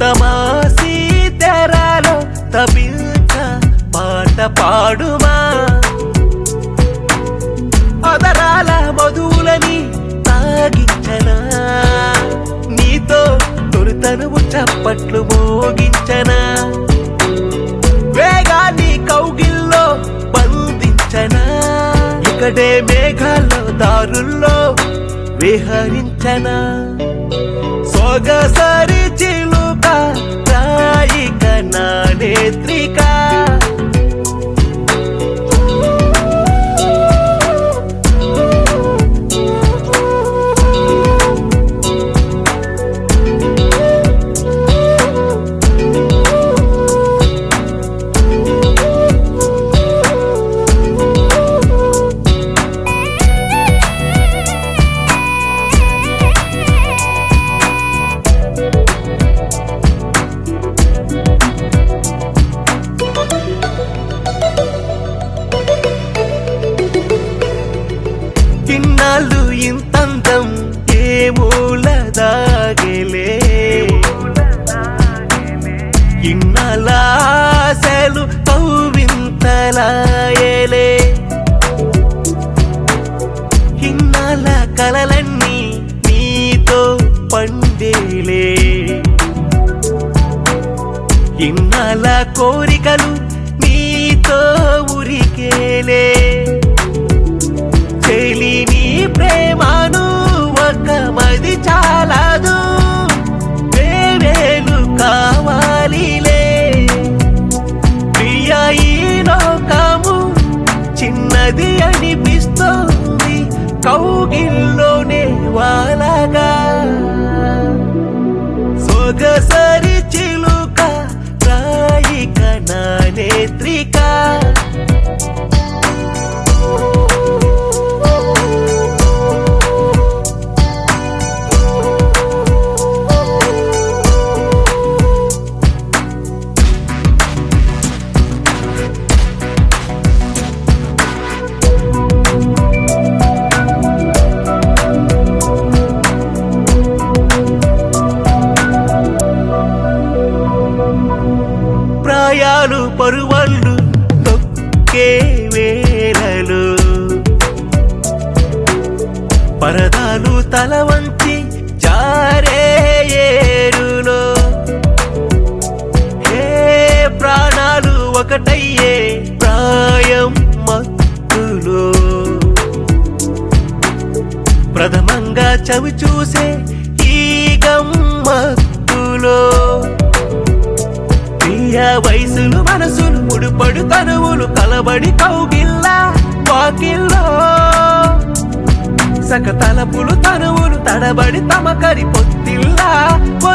తమాసి తెరాలో తబిల్క పాట పాడుమా అదరాల మధువులని తాగించనా నీతో తొలుతనువు చప్పట్లు మోగించనా వేగాన్ని కౌగిల్లో బంధించనా ఇకడే మేఘాల్లో దారుల్లో విహరించనా సొగసరి చిలుక రాయిక నా నేత్రిక ఇన్నాళ్ళు ఇంతందం ఏ మూల దాగలే ఇన్నాళ్ళ ఆశలు కౌవింతలాయలే ఇన్నాళ్ళ కలలన్నీ నీతో పండేలే ఇన్నాళ్ళ కోరికలు నీతో ఉరికేలే చెలి నీ ప్రేమను ఒక మది చాలదు వేవేలు కావాలిలే ప్రియ ఈ లోకము చిన్నది అనిపిస్తోంది కౌగిల్లోనే వాలగా సొగసరి చిలుక రాయిక నా నేత్రిక ప్రాయాలు పరువళ్ళు తొక్కే వేళలు పరదాలు తల వంచి జారే ఏరులో ఏ ప్రాణాలు ఒకటయ్యే ప్రాయం మత్తులో ప్రథమంగా చవి చూసే ఈ గమ్మత్తులో ప్రియ వయసులు మనసులు ముడిపడు తనువులు కలబడి కౌగిల్లా వాకిల్లో సక తలపులు తనువులు తడబడి తమకరి పొత్తిల్లా